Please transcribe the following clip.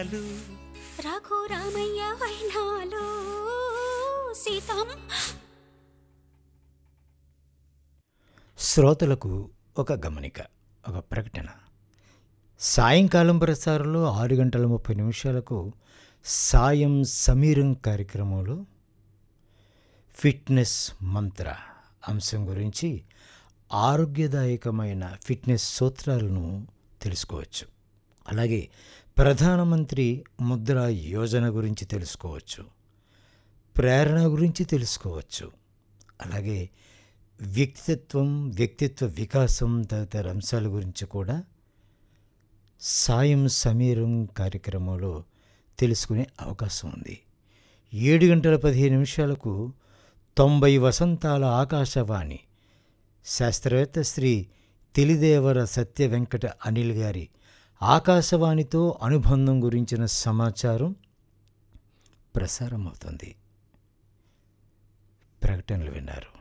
రాఘో రామయ్య వైనాలు సీతం శ్రోతలకు ఒక గమనిక ఒక ప్రకటన సాయంకాలం ప్రసారంలో ఆరు గంటల ముప్పై నిమిషాలకు సాయం సమీరం కార్యక్రమంలో ఫిట్నెస్ మంత్ర అంశం గురించి ఆరోగ్యదాయకమైన ఫిట్నెస్ సూత్రాలను తెలుసుకోవచ్చు అలాగే ప్రధానమంత్రి ముద్ర యోజన గురించి తెలుసుకోవచ్చు ప్రేరణ గురించి తెలుసుకోవచ్చు అలాగే వ్యక్తిత్వం వ్యక్తిత్వ వికాసం తదితర అంశాల గురించి కూడా సాయం సమీరం కార్యక్రమంలో తెలుసుకునే అవకాశం ఉంది ఏడు గంటల పదిహేను నిమిషాలకు తొంభై వసంతాల ఆకాశవాణి శాస్త్రవేత్త శ్రీ తెలిదేవర సత్య వెంకట అనిల్ గారి ఆకాశవాణితో అనుబంధం గురించిన సమాచారం ప్రసారం అవుతుంది ప్రకటనలు విన్నారు